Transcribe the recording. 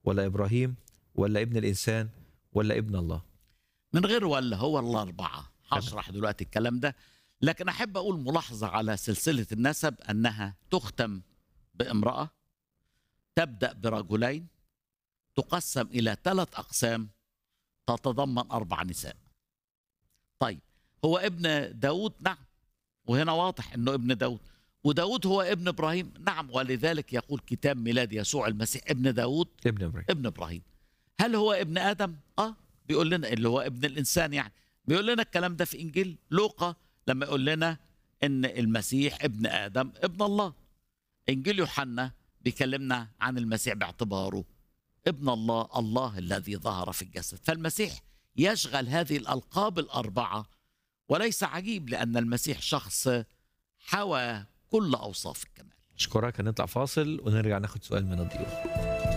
ولا ابراهيم ولا ابن الانسان ولا ابن الله من غير ولا هو الأربعة هشرح دلوقتي الكلام ده لكن أحب أقول ملاحظة على سلسلة النسب أنها تختم بامرأة تبدأ برجلين تقسم إلى ثلاث أقسام تتضمن أربع نساء طيب هو ابن داود نعم وهنا واضح أنه ابن داود وداود هو ابن إبراهيم نعم ولذلك يقول كتاب ميلاد يسوع المسيح ابن داود ابن ابراهيم ابن ابراهيم هل هو ابن ادم اه بيقول لنا اللي هو ابن الانسان يعني بيقول لنا الكلام ده في انجيل لوقا لما يقول لنا ان المسيح ابن ادم ابن الله انجيل يوحنا بيكلمنا عن المسيح باعتباره ابن الله الله الذي ظهر في الجسد فالمسيح يشغل هذه الالقاب الاربعه وليس عجيب لان المسيح شخص حوى كل اوصاف الكمال اشكرك هنطلع فاصل ونرجع ناخد سؤال من الضيوف